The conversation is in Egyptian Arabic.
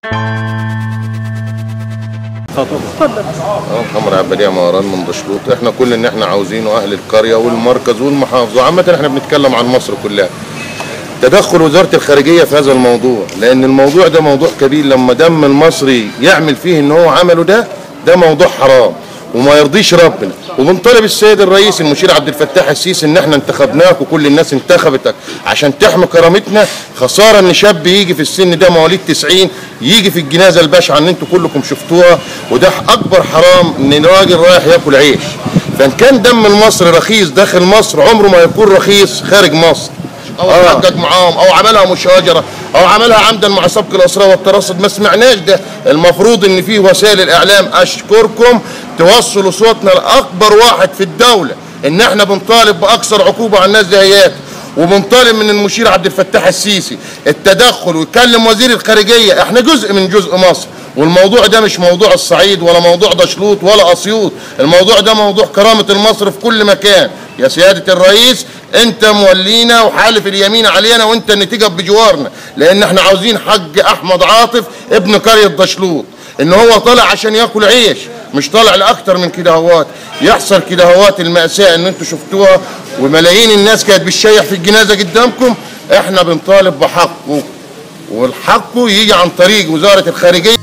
اتفضل اه محمد عبداليه مهران من دشلوط احنا كل اللي احنا عاوزينه اهل القريه والمركز والمحافظه عامه احنا بنتكلم عن مصر كلها تدخل وزاره الخارجيه في هذا الموضوع لان الموضوع ده موضوع كبير لما دم المصري يعمل فيه ان هو عمله ده ده موضوع حرام وما يرضيش ربنا وبنطالب السيد الرئيس المشير عبد الفتاح السيسي ان احنا انتخبناك وكل الناس انتخبتك عشان تحمي كرامتنا خساره ان شاب يجي في السن ده مواليد 90 يجي في الجنازه البشعه اللي انتوا كلكم شفتوها وده اكبر حرام ان راجل رايح ياكل عيش فان كان دم المصري رخيص داخل مصر عمره ما يكون رخيص خارج مصر او حقق معاهم او عملها مشاجره او عملها عمدا مع سبق الاسرى والترصد ما سمعناش ده المفروض ان في وسائل الاعلام اشكركم توصلوا صوتنا لاكبر واحد في الدوله ان احنا بنطالب باكثر عقوبه على الناس دهيات وبنطالب من المشير عبد الفتاح السيسي التدخل ويكلم وزير الخارجيه احنا جزء من جزء مصر والموضوع ده مش موضوع الصعيد ولا موضوع دشلوط ولا اسيوط الموضوع ده موضوع كرامه المصر في كل مكان يا سياده الرئيس انت مولينا وحالف اليمين علينا وانت اللي تجب بجوارنا لان احنا عاوزين حج احمد عاطف ابن قريه دشلوط ان هو طالع عشان ياكل عيش مش طالع لاكتر من كده هوات يحصل كده هوات المأساة ان انتوا شفتوها وملايين الناس كانت بتشيح في الجنازة قدامكم احنا بنطالب بحقه والحقه يجي عن طريق وزارة الخارجية